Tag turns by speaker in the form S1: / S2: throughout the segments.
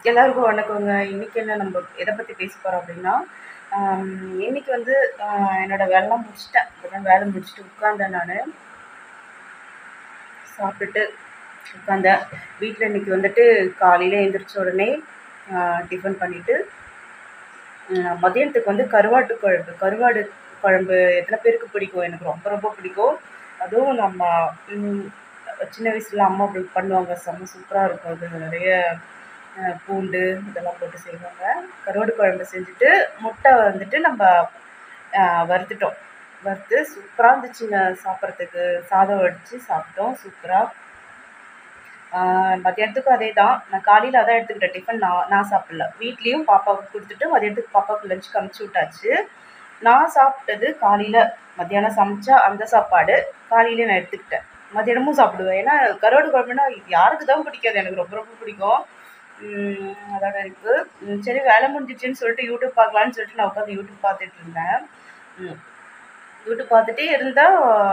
S1: எல்லாருக்கும் வணக்கங்க. இன்னைக்கு என்ன நம்ம எத பத்தி பேச போறோம் அப்டின்னா, அம் இன்னைக்கு வந்து அ என்னோட வேலைலாம் முடிச்சுட்டேன். இப்பதான் வேல முடிச்சுட்டு உட்கார்ந்தேன் நானு. சாப்பிட்டுட்டு உட்கார்ந்தேன். வீட்ல இன்னைக்கு வந்துட்டு காலையில எந்திரிச்ச உடனே அ டிஃபன் பண்ணிட்டு, ம் மதியானத்துக்கு வந்து கருவாட்டு குழம்பு. கருவாடு குழம்பு எத்தன பேருக்கு பிடிக்கும்? எனக்கு ரொம்ப ரொம்ப பிடிக்கும். அதுவும் நம்ம ம் சின்ன வயசுல அம்மா அப்படி பண்ணுவாங்க. செம்ம சூப்பரா இருக்கும் அது. நெறைய அ பூண்டு இதெல்லாம் போட்டு செய்வாங்க. கருவாடு குழம்பு செஞ்சுட்டு, முட்டை வந்துட்டு நம்ப அ வறுத்துட்டோம். வறுத்து சூப்பரா இருந்துச்சுங்க சாப்பிடுறதுக்கு. சாதம் வடிச்சு சாப்பிட்டோம் சூப்பரா. ஆ மதியானத்துக்கும் அதே தான். நான் காலையில அதான் எடுத்துக்கிட்டேன். டிஃபன் நான் நான் சாப்பிடல. வீட்லயும் பாப்பாவுக்கு குடுத்துட்டு, மதியானத்துக்கு பாப்பாவுக்கு லஞ்சுக்கு அனுப்பிச்சு விட்டாச்சு. நான் சாப்பிட்டது காலையில மத்தியானம் சமைச்ச அந்த சாப்பாடு, காலையில நான் எடுத்துக்கிட்டேன். மதியானமும் சாப்பிடுவேன். ஏன்னா, கருவாடு குழம்புனா யாருக்கு தான் பிடிக்காது? எனக்கு ரொம்ப ரொம்ப பிடிக்கும். ம் அதோட இருக்கு. ம் சரி வேலை முடிஞ்சிருச்சுன்னு சொல்லிட்டு யூடியூப் பார்க்கலான்னு சொல்லிட்டு நான் உட்காந்து யூடியூப் பார்த்துட்டு இருந்தேன். ம். யூடியூப் பார்த்துட்டே இருந்தா,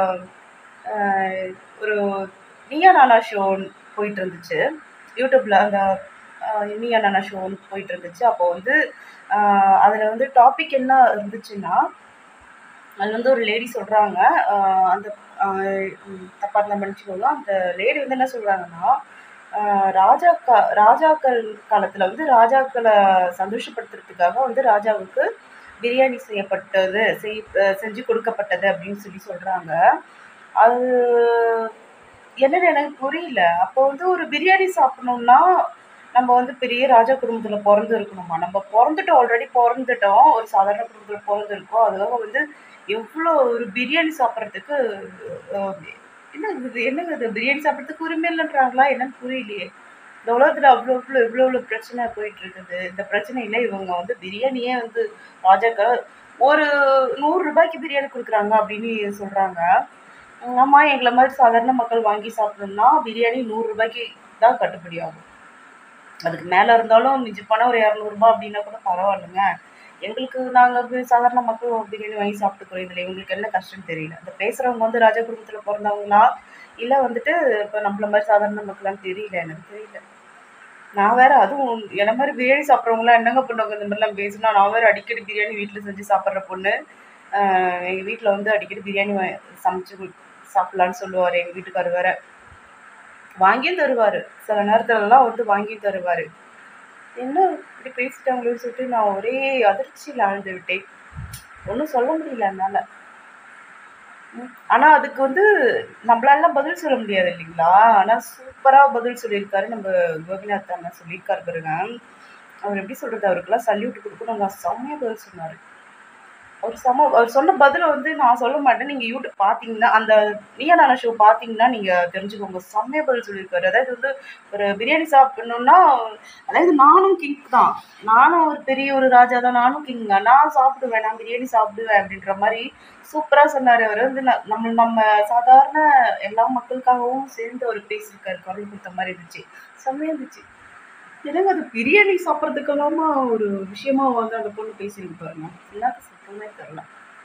S1: அ ஒரு நீயா நானா ஷோ போயிட்டு இருந்துச்சு. யூடியூப்ல அந்த அ நீயா நானா ஷோ ஒண்ணு போயிட்டு இருந்துச்சு. அப்போ வந்து அ அதுல வந்து டாபிக் என்ன இருந்துச்சுன்னா, அதுல வந்து ஒரு லேடி சொல்றாங்க. அ அந்த அ ம் தப்பா இருந்தா மன்னிச்சுக்கோங்க. அந்த லேடி வந்து என்ன சொல்றாங்கன்னா, அ ராஜாக்கா ராஜாக்கள் காலத்துல வந்து ராஜாக்கள சந்தோஷப்படுத்துறதுக்காக வந்து ராஜாவுக்கு பிரியாணி செய்யப்பட்டது, செய் அ செஞ்சு கொடுக்கப்பட்டது அப்படின்னு சொல்லி சொல்றாங்க. அது என்னன்னு எனக்கு புரியல. அப்போ வந்து ஒரு பிரியாணி சாப்பிடணும்னா, நம்ம வந்து பெரிய ராஜா குடும்பத்துல பொறந்து இருக்கணுமா? நம்ம பொறந்துட்டோம் ஆல்ரெடி பொறந்துட்டோம். ஒரு சாதாரண குடும்பத்துல பொறந்திருக்கோம். அதுக்காக வந்து எவ்ளோ ஒரு பிரியாணி சாப்பிடுறதுக்கு அ என்னங்க இது என்னங்க இது பிரியாணி சாப்பிடுறதுக்கு உரிமை இல்லன்றாங்களா? என்னன்னு புரியலையே. இந்த உலகத்துல அவ்ளோ இவ்ளோ இவ்ளோ இவ்ளோ பிரச்சனை போயிட்டு இருக்குது. இந்த பிரச்சனையில இவங்க வந்து பிரியாணியே வந்து ராஜாக்கள் ஒரு ரூ. 100க்கு பிரியாணி குடுக்குறாங்க அப்படின்னு சொல்றாங்க. ஆமா எங்கள மாரி சாதாரண மக்கள் வாங்கி சாப்பிடணும்னா, பிரியாணி ரூ. 100க்கு தான் கட்டுப்படி ஆகும். அதுக்கு மேல இருந்தாலும் மிஞ்சி போனா ஒரு ரூ. 200 அப்படின்னா கூட பரவாயில்லங்க. எங்களுக்கு நாங்க வந்து சாதாரண மக்கள் பிரியாணி வாங்கி சாப்பிட்டுக்கிறோம். இதுல இவங்களுக்கு என்ன கஷ்டம்னு தெரியல. இந்த பேசுறவங்க வந்து ராஜா குடும்பத்துல பொறந்தவங்களா? இல்ல வந்துட்டு இப்ப நம்மள மாரி சாதாரண மக்களான்னு தெரியல எனக்கு தெரியல. நான் வேற அதுவும் என்ன மாரி பிரியாணி சாப்பிடுறவங்கலாம் என்னங்க பண்ணுவாங்க இந்த மாரிலாம் பேசுனா? நான் வேற அடிக்கடி பிரியாணி வீட்ல செஞ்சு சாப்பிடுற பொண்ணு. அ எங்க வீட்ல வந்து அடிக்கடி பிரியாணி வ சமைச்சு குடு சாப்பிடலான்னு சொல்லுவாரு எங்க வீட்டுக்காரரு வேற. வாங்கியும் தருவாரு. சில நேரத்துலலாம் வந்து வாங்கியும் தருவாரு. என்ன இப்படி பேசிட்டாங்களேன்னு சொல்லிட்டு நான் ஒரே அதிர்ச்சியில ஆழ்ந்து விட்டேன். ஒண்ணும் சொல்ல முடியல என்னால. ம். ஆனா அதுக்கு வந்து நம்மளாலலாம் பதில் சொல்ல முடியாது இல்லைங்களா? ஆனா சூப்பரா பதில் சொல்லியிருக்காரு நம்ம கோபிநாத் அண்ணா சொல்லியிருக்காரு பாருங்க. அவரு எப்படி சொல்றது? அவருக்கெல்லாம் சல்யூட் குடுக்கணுங்க. செம்மையா பதில் சொன்னாரு. அவரு செம்ம அவர் சொன்ன பதில வந்து நான் சொல்ல மாட்டேன். நீங்க யூடியூப் பார்த்தீங்கன்னா, அந்த நீயா நானா ஷோ பார்த்தீங்கன்னா நீங்க தெரிஞ்சுக்கோங்க. செம்மையா பதில் சொல்லியிருக்காரு. அதாவது வந்து ஒரு பிரியாணி சாப்பிடணும்னா, அதாவது நானும் கிங் தான். நானும் ஒரு பெரிய ஒரு ராஜா தான். நானும் கிங் தான். நான் சாப்பிடுவேன். நான் பிரியாணி சாப்பிடுவேன் அப்படின்ற மாரி சூப்பரா சொன்னாரு. அவரு வந்து ந நம்ம நம்ம சாதாரண எல்லா மக்களுக்காகவும் சேர்ந்து அவரு பேசியிருக்காரு. குரல் குடுத்த மாரி இருந்துச்சு. செம்மையா இருந்துச்சு. என்னங்க அது பிரியாணி சாப்பிடுறதுக்கெல்லாமா ஒரு விஷயமா வந்து அந்த பொண்ணு பேசியிருக்கு பாருங்க. என்னத்த சொல்றதுன்னே தெரியல.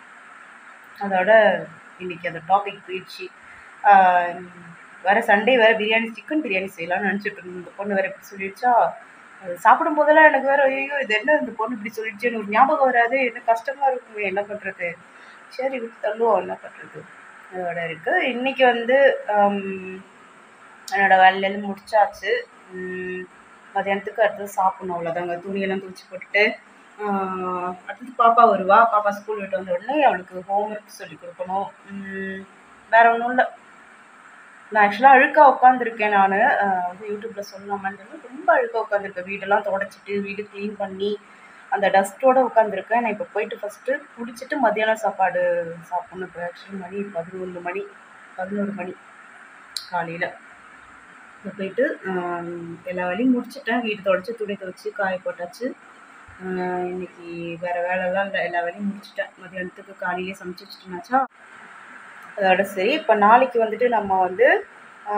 S1: அதோட இன்னைக்கு அந்த டாபிக் போயிடுச்சு. ஆ வேற சண்டே வேற பிரியாணி சிக்கன் பிரியாணி செய்யலாம்னு நெனச்சுட்டு இருந்தேன். இந்த பொண்ணு வேற இப்படி சொல்லிடுச்சா, அது சாப்பிடும்போதெல்லாம் எனக்கு வேற ஐயய்யோ! இது என்ன இந்த பொண்ணு இப்படி சொல்லிடுச்சேன்னு ஒரு ஞாபகம் வராது. என்ன கஷ்டமா இருக்குமே என்ன பண்றது? சரி விட்டு தள்ளுவோம் என்ன பண்றது? அதோட இருக்கு. இன்னைக்கு வந்து அம் என்னோட வேலையெல்லாம் முடிச்சாச்சு. ம் மதியானத்துக்கு அடுத்தது சாப்பிடணும் அவ்வளோதாங்க. துணியெல்லாம் துவச்சு போட்டுட்டு, ஆ அடுத்தது பாப்பா வருவா. பாப்பா ஸ்கூல் விட்டு வந்த உடனே அவளுக்கு ஹோம் ஒர்க் சொல்லிக் குடுக்கணும். ம் வேற ஒண்ணும் இல்ல. நான் ஆக்சுவலா அழுக்கா உட்காந்துருக்கேன் நானு. அ வந்து யூடியூப்ல சொல்லலாமான்னு தெரியல. ரொம்ப அழுக்கா உட்காந்துருக்கேன். வீடெல்லாம் தொடச்சுட்டு, வீடு கிளீன் பண்ணி, அந்த டஸ்ட்டோட உட்காந்துருக்கேன். நான் இப்ப போயிட்டு ஃபர்ஸ்ட்டு குளிச்சுட்டு மத்தியானம் சாப்பாடு சாப்பிடணும். இப்ப ஆக்சுவலி மணி 11 மணி 11 மணி காலையில. இப்ப போயிட்டு அம் எல்லா வேலையும் முடிச்சுட்டேன். வீடு தொடச்சு, துணி துவச்சு, காய போட்டாச்சு. அ இன்னைக்கு வேற வேலைலாம் இல்ல. எல்லா வேலையும் முடிச்சுட்டேன். மதியானத்துக்கு காலையிலேயே சமைச்சு வச்சுட்டேனாச்சா, அதோட சரி. இப்ப நாளைக்கு வந்துட்டு நம்ம வந்து ஆ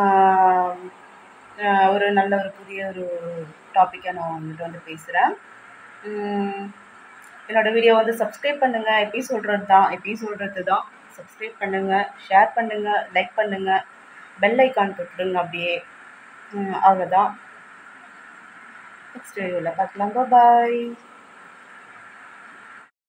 S1: அ ஒரு நல்ல ஒரு புதிய ஒரு டாபிக்கா நான் உங்ககிட்ட வந்து பேசுறேன். ம் என்னோட வீடியோ வந்து சப்ஸ்கிரைப் பண்ணுங்க. எப்பயும் சொல்றது தான் எப்பயும் சொல்றது தான். சப்ஸ்கிரைப் பண்ணுங்க, ஷேர் பண்ணுங்க, லைக் பண்ணுங்க. பெல் ஐகான் தொட்டுடுங்க அப்படியே. ம் அவ்வளோதான். நெக்ஸ்ட் வீடியோவில் பார்க்கலாம் பாய்